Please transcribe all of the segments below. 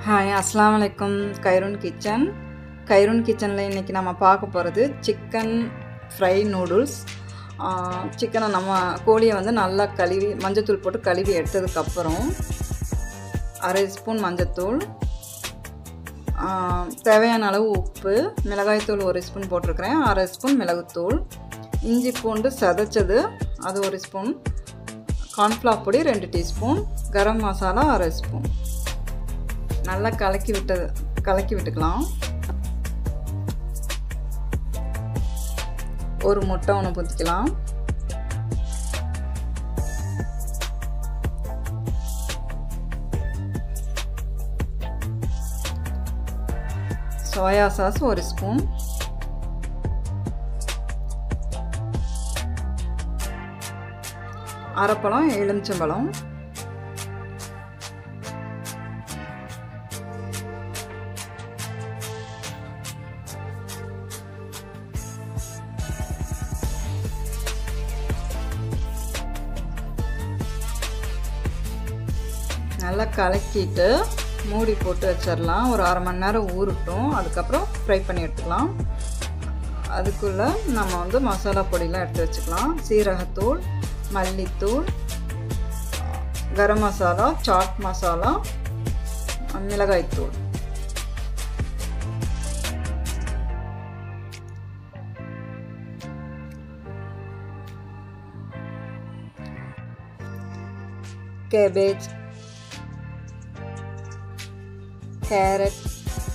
hi அஸ்ஸலாமு அலைக்கும் கைரூன் kitchen கைரூன் கிச்சனில் இன்றைக்கி நம்ம பார்க்க போகிறது சிக்கன் ஃப்ரை நூடுல்ஸ் சிக்கனை நம்ம கோழியை வந்து நல்லா கழுவி மஞ்சத்தூள் போட்டு கழுவி எடுத்ததுக்கப்புறம் அரை ஸ்பூன் மஞ்சத்தூள் ஆ, தேவையான அளவு உப்பு மிளகாய்த்தூள் ஒரு ஸ்பூன் போட்டிருக்கிறேன் அரை ஸ்பூன் மிளகுத்தூள் இஞ்சி பூண்டு சதைச்சது அது ஒரு ஸ்பூன் கார்ன்ஃப்ளவர் பொடி ரெண்டு டீஸ்பூன் கரம் மசாலா அரை ஸ்பூன் நல்லா கலக்கி விட்டது கலக்கி விட்டுக்கலாம் ஒரு முட்டை ஒன்று ஊற்றிக்கலாம் சோயா சாஸ் ஒரு ஸ்பூன் அரைப்பழம் எலுமிச்சம்பழம் நல்லா கலக்கிட்டு மூடி போட்டு வச்சிடலாம் ஒரு அரை மணி நேரம் ஊறட்டும் அதுக்கப்புறம் ஃப்ரை பண்ணி எடுத்துக்கலாம் அதுக்குள்ளே நம்ம வந்து மசாலா பொடியெலாம் எடுத்து வச்சுக்கலாம் சீரகத்தூள் மல்லித்தூள் கரம் மசாலா சாட் மசாலா மிளகாய்த்தூள் கேபேஜ் கேரட்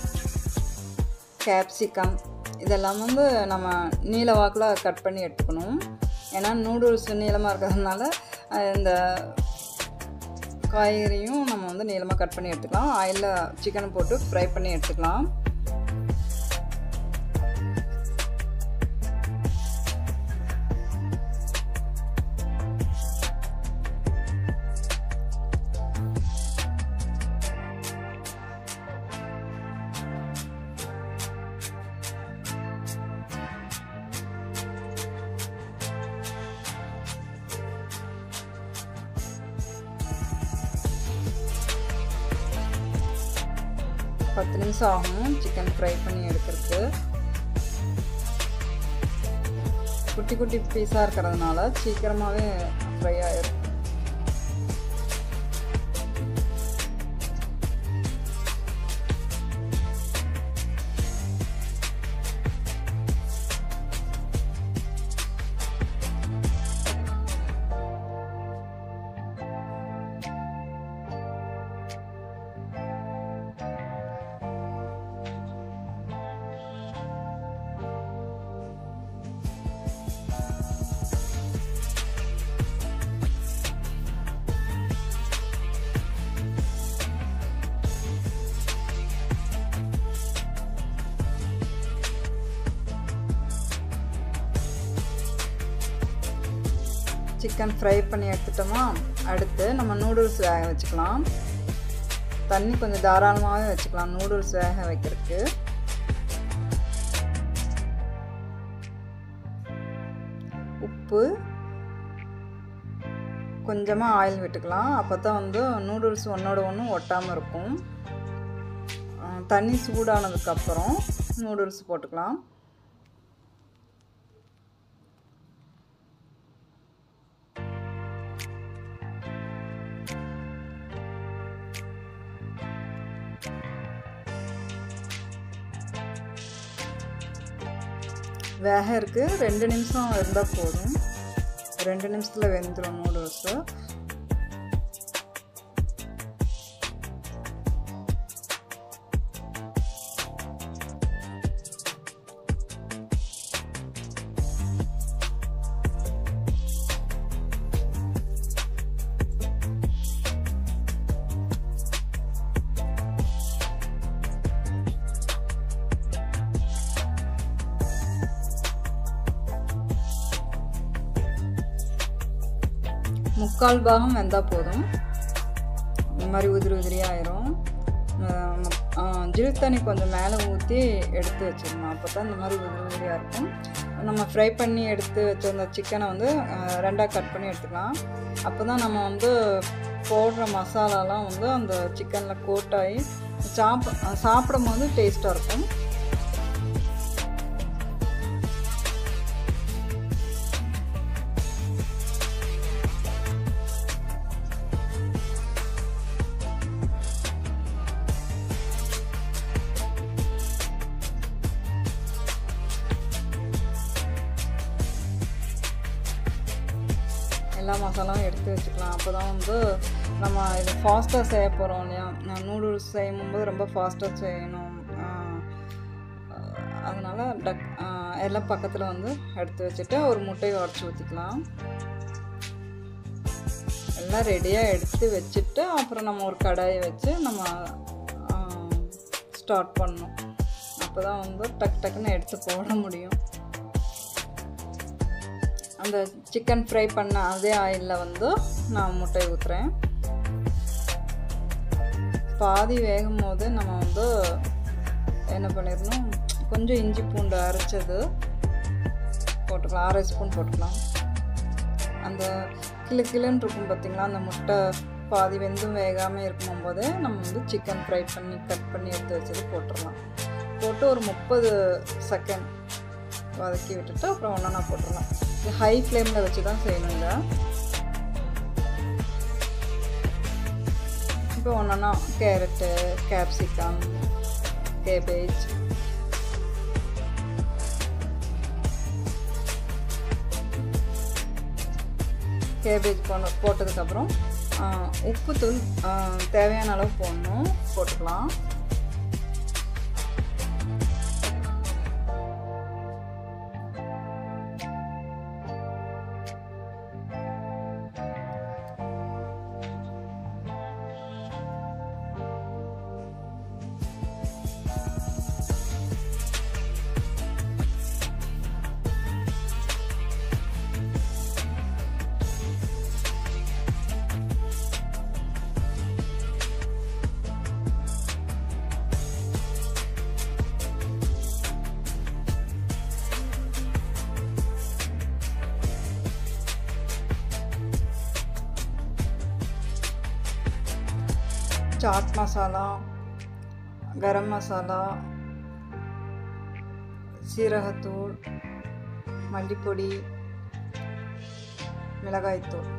கேப்சிகம் இதெல்லாம் வந்து நம்ம நீல வாக்கில் கட் பண்ணி எடுத்துக்கணும் ஏன்னா நூடுல்ஸ் நீளமாக இருக்கிறதுனால அஹ், இந்த காய்கறியும் நம்ம வந்து நீளமாக கட் பண்ணி எடுத்துக்கலாம் ஆயிலில் சிக்கனை போட்டு ஃப்ரை பண்ணி எடுத்துக்கலாம் பத்து நிமிஷம் ஆகும் சிக்கன் ஃப்ரை பண்ணி எடுக்கிறதுக்கு குட்டி குட்டி பீஸாக இருக்கிறதுனால சீக்கிரமாகவே ஃப்ரை ஆயிடும் சிக்கன் ஃப்ரை பண்ணி எடுத்துட்டோமா அடுத்து நம்ம நூடுல்ஸ் வேக வச்சுக்கலாம் தண்ணி கொஞ்சம் தாராளமாகவே வச்சுக்கலாம் நூடுல்ஸ் வேக வைக்கிறதுக்கு உப்பு கொஞ்சமாக ஆயில் விட்டுக்கலாம் அப்போ தான் வந்து நூடுல்ஸ் ஒன்றோட ஒன்று ஒட்டாமல் இருக்கும் அஹ் தண்ணி சூடானதுக்கப்புறம் நூடுல்ஸ் போட்டுக்கலாம் வேக இருக்குது ரெண்டு நிமிஷம் இருந்தால் போதும் ரெண்டு நிமிஷத்தில் வெந்துடும் நூடுல்ஸு முக்கால் பாகம் வெந்தால் போதும் இந்த மாதிரி உதிரி உதிரியாக ஆயிரும் ஜில் தண்ணி கொஞ்சம் மேலே ஊற்றி எடுத்து வச்சிடணும் அப்போ தான் இந்த மாதிரி உதிரி உதிரியாக இருக்கும் நம்ம ஃப்ரை பண்ணி எடுத்து வச்சிருந்த சிக்கனை வந்து ரெண்டாக கட் பண்ணி எடுத்துக்கலாம் அப்போ தான் நம்ம வந்து போடுற மசாலாலாம் வந்து அந்த சிக்கனில் கோட்டாகி சாப் சாப்பிடும் போது டேஸ்ட்டாக இருக்கும் எல்லா மசாலாவும் எடுத்து வச்சுக்கலாம் அப்போ தான் வந்து நம்ம இது ஃபாஸ்ட்டாக செய்ய போகிறோம் இல்லையா நூடுல்ஸ் செய்யும்போது ரொம்ப ஃபாஸ்ட்டாக செய்யணும் அதனால் டக் எல்லாம் பக்கத்தில் வந்து எடுத்து வச்சுட்டு ஒரு முட்டையை உடச்சி ஊற்றிக்கலாம் எல்லாம் ரெடியாக எடுத்து வச்சுட்டு அப்புறம் நம்ம ஒரு கடாயை வச்சு நம்ம ஸ்டார்ட் பண்ணணும் அப்போ தான் வந்து டக் டக்குன்னு எடுத்து போட முடியும் அந்த சிக்கன் ஃப்ரை பண்ண அதே ஆயிலில் வந்து நான் முட்டை ஊற்றுறேன் பாதி வேகும் போது நம்ம வந்து என்ன பண்ணிடணும் கொஞ்சம் இஞ்சி பூண்டு அரைச்சது போட்டுக்கலாம் அரை ஸ்பூன் போட்டுக்கலாம் அந்த கிளு கிளுன்னு இருக்கும் பார்த்திங்களா அந்த முட்டை பாதி வெந்தும் வேகாமல் இருக்கும் போதே நம்ம வந்து சிக்கன் ஃப்ரை பண்ணி கட் பண்ணி எடுத்து வச்சது போட்டுடலாம் போட்டு ஒரு முப்பது செகண்ட் வதக்கி விட்டுட்டு அப்புறம் ஒன்றா போட்டுடலாம் இது ஹை ஃப்ளேமில் வச்சு தான் செய்யணுங்க இப்போ ஒன்றா கேரட்டு கேப்சிகம் கேபேஜ் கேபேஜ் போன போட்டதுக்கப்புறம் உப்புத்தூள் தேவையான அளவு போடணும் போட்டுக்கலாம் சாட் மசாலா கரம் மசாலா சீரகத்தூள் மல்லிப்பொடி மிளகாய்த்தூள்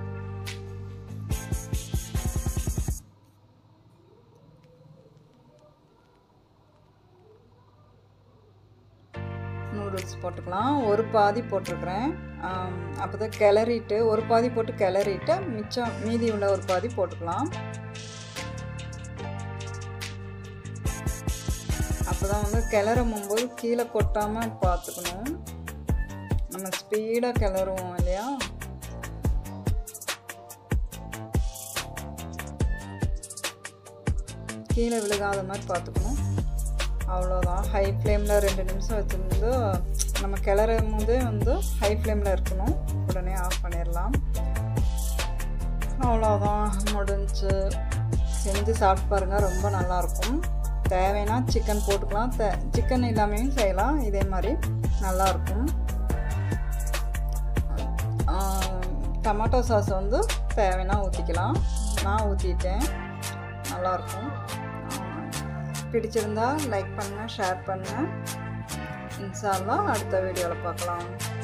நூடுல்ஸ் போட்டுக்கலாம் ஒரு பாதி போட்டிருக்கிறேன் அப்போ தான் கிளறிட்டு ஒரு பாதி போட்டு கிளறிட்டு மிச்சம் மீதி உள்ள ஒரு பாதி போட்டுக்கலாம் அப்போ தான் வந்து கிளறும் போது கீழே கொட்டாமல் பார்த்துக்கணும் நம்ம ஸ்பீடாக கிளறுவோம் இல்லையா கீழே விழுகாத மாதிரி பார்த்துக்கணும் அவ்வளோதான் ஹை ஃப்ளேமில் ரெண்டு நிமிஷம் வச்சுருந்து நம்ம கிளறும் போதே வந்து ஹை ஃப்ளேமில் இருக்கணும் உடனே ஆஃப் பண்ணிடலாம் அவ்வளோதான் முடிஞ்சு செஞ்சு சாப்பிட்டு பாருங்கள் ரொம்ப நல்லாயிருக்கும் தேவைன்னா சிக்கன் போட்டுக்கலாம் தே சிக்கன் இல்லாமையும் செய்யலாம் இதே மாதிரி நல்லாயிருக்கும் டமாட்டோ சாஸ் வந்து தேவைன்னா ஊற்றிக்கலாம் நான் ஊற்றிட்டேன் நல்லாயிருக்கும் பிடிச்சிருந்தா லைக் பண்ணுங்கள் ஷேர் பண்ணுங்கள் இன்ஷால்லாம் அடுத்த வீடியோவில் பார்க்கலாம்